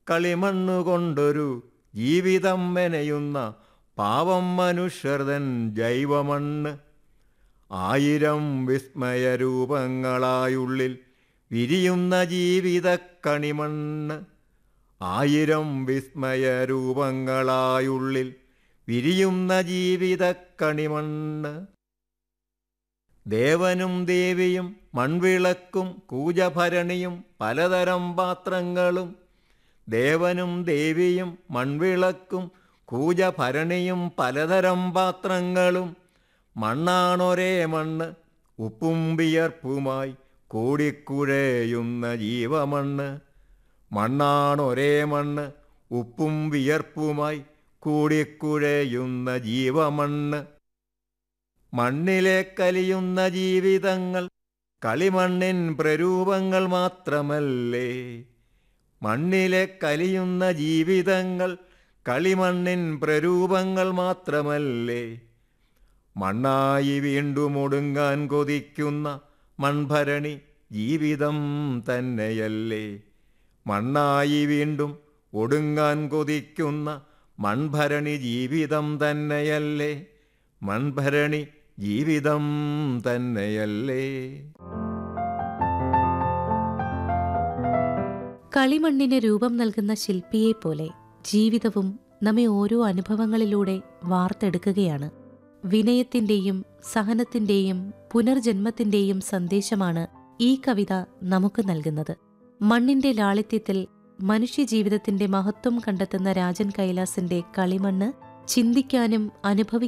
കളിമണ്ണുകൊണ്ടൊരു ജീവിതം മെനയുന്ന പാവം മനുഷ്യർതൻ ജൈവമണ്ണ് ആയിരം വിസ്മയരൂപങ്ങളായുള്ളിൽ വിരിയുന്ന ജീവിത കണിമണ്ണ് ആയിരം വിസ്മയരൂപങ്ങളായുള്ളിൽ വിരിയുന്ന ജീവിത കണിമണ്ണ് ദേവനും ദേവിയും മൺവിളക്കും കൂജഭരണിയും പലതരം പാത്രങ്ങളും ദേവനും ദേവിയും മൺവിളക്കും കൂജഭരണിയും പലതരം പാത്രങ്ങളും മണ്ണാണൊരേ മണ്ണ് ഉപ്പും വിയർപ്പുമായി കൂടിക്കുഴയുന്ന ജീവമണ്ണ് മണ്ണാണൊരേ മണ്ണ് ഉപ്പും വിയർപ്പുമായി കൂടിക്കുഴയുന്ന ജീവമണ്ണ് മണ്ണിലെ കലിയുന്ന ജീവിതങ്ങൾ കളിമണ്ണിൻ പ്രരൂപങ്ങൾ മാത്രമല്ലേ മണ്ണിലെ കലിയുന്ന ജീവിതങ്ങൾ കളിമണ്ണിൻ പ്രരൂപങ്ങൾ മാത്രമല്ലേ മണ്ണായി വീണ്ടും ഒടുങ്ങാൻ കൊതിക്കുന്ന മൺഭരണി ജീവിതം തന്നെയല്ലേ മണ്ണായി വീണ്ടും ഒടുങ്ങാൻ കൊതിക്കുന്ന മൺഭരണി ജീവിതം തന്നെയല്ലേ മൺഭരണി ജീവിതം തന്നെയല്ലേ കളിമണ്ണിന് രൂപം നൽകുന്ന ശില്പിയെപ്പോലെ ജീവിതവും നമ്മെ ഓരോ അനുഭവങ്ങളിലൂടെ വാർത്തെടുക്കുകയാണ് വിനയത്തിന്റെയും സഹനത്തിന്റെയും പുനർജന്മത്തിന്റെയും സന്ദേശമാണ് ഈ കവിത നമുക്ക് നൽകുന്നത് മണ്ണിന്റെ ലാളിത്യത്തിൽ മനുഷ്യജീവിതത്തിന്റെ മഹത്വം കണ്ടെത്തുന്ന രാജൻ കൈലാസിന്റെ കളിമണ്ണ് ചിന്തിക്കാനും അനുഭവിക്കാനും